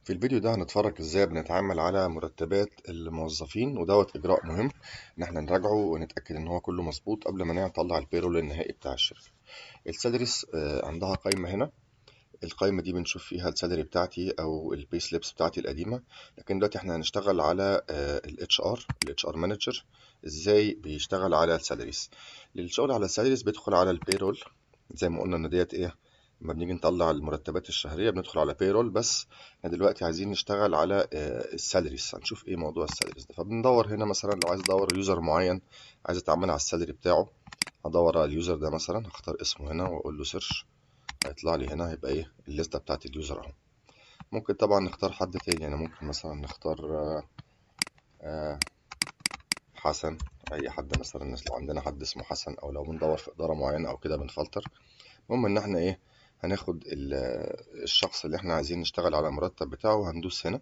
في الفيديو ده هنتفرج ازاي بنتعامل على مرتبات الموظفين ودوت اجراء مهم ان احنا نراجعه ونتاكد ان هو كله مظبوط قبل ما نطلع البيرول النهائي بتاع الشركه السالاريز عندها قائمه هنا القائمه دي بنشوف فيها السالري بتاعتي او البي سليبس بتاعتي القديمه لكن دلوقتي احنا هنشتغل على الاتش ار الاتش ار مانجر ازاي بيشتغل على السالاريز للشغل على السالاريز بيدخل على البيرول زي ما قلنا ان ديت ايه لما بنيجي نطلع المرتبات الشهريه بندخل على بيرول بس احنا دلوقتي عايزين نشتغل على السالاريز هنشوف ايه موضوع السالاريز ده فبندور هنا مثلا لو عايز ادور يوزر معين عايز اتعامل على السالري بتاعه هدور على اليوزر ده مثلا هختار اسمه هنا واقول له سيرش هيطلع لي هنا هيبقى ايه الليسته بتاعت اليوزر اهو ممكن طبعا نختار حد تاني يعني ممكن مثلا نختار آآ آآ حسن اي حد مثلا الناس لو عندنا حد اسمه حسن او لو بندور في اداره معينه او كده بنفلتر المهم ان احنا ايه هناخد الشخص اللي احنا عايزين نشتغل على المرتب بتاعه هندوس هنا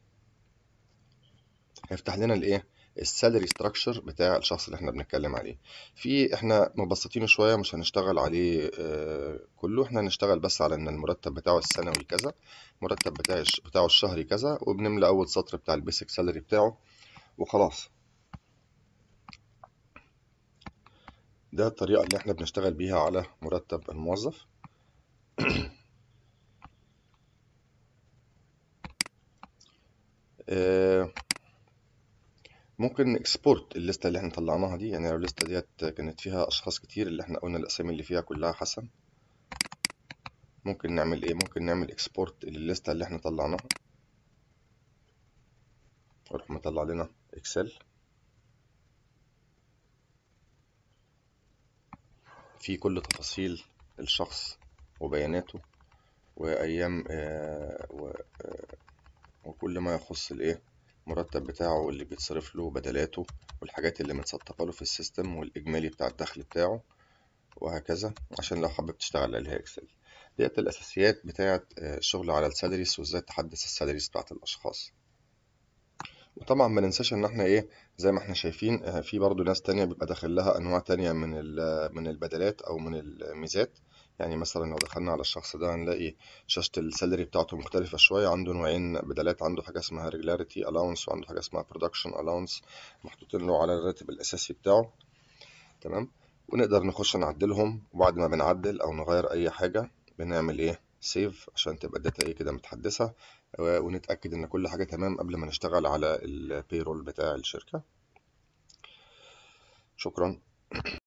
هيفتح لنا الايه السالري ستراكشر بتاع الشخص اللي احنا بنتكلم عليه في احنا مبسطينه شويه مش هنشتغل عليه اه كله احنا هنشتغل بس على ان المرتب بتاعه السنوي كذا المرتب بتاع بتاعه الشهري كذا وبنملى اول سطر بتاع البيسك سالري بتاعه وخلاص ده الطريقه اللي احنا بنشتغل بيها على مرتب الموظف اه ممكن اكسبورت الليسته اللي احنا طلعناها دي يعني لو الليسته ديت كانت فيها اشخاص كتير اللي احنا قلنا الاسامي اللي فيها كلها حسن ممكن نعمل ايه ممكن نعمل اكسبورت للليسته اللي احنا طلعناها نروح مطلع لنا اكسل في كل تفاصيل الشخص وبياناته وايام آه و آه وكل ما يخص الايه المرتب بتاعه اللي بيتصرف له بدلاته والحاجات اللي متسطبه له في السيستم والاجمالي بتاع الدخل بتاعه وهكذا عشان لو حابب تشتغل عليها اكسل ديت الاساسيات بتاعه الشغل على السالاريز وازاي تحدث السالاريز بتاعه الاشخاص وطبعا ما ننساش ان احنا ايه زي ما احنا شايفين في برضو ناس تانية بيبقى داخل لها انواع تانية من من البدلات او من الميزات يعني مثلا لو دخلنا على الشخص ده هنلاقي شاشة السالري بتاعته مختلفة شوية عنده نوعين بدلات عنده حاجة اسمها regularity allowance وعنده حاجة اسمها production allowance محطوطين له على الراتب الأساسي بتاعه تمام ونقدر نخش نعدلهم وبعد ما بنعدل أو نغير أي حاجة بنعمل إيه سيف عشان تبقى الداتا ايه كده متحدثة ونتأكد إن كل حاجة تمام قبل ما نشتغل على البيرول بتاع الشركة شكرا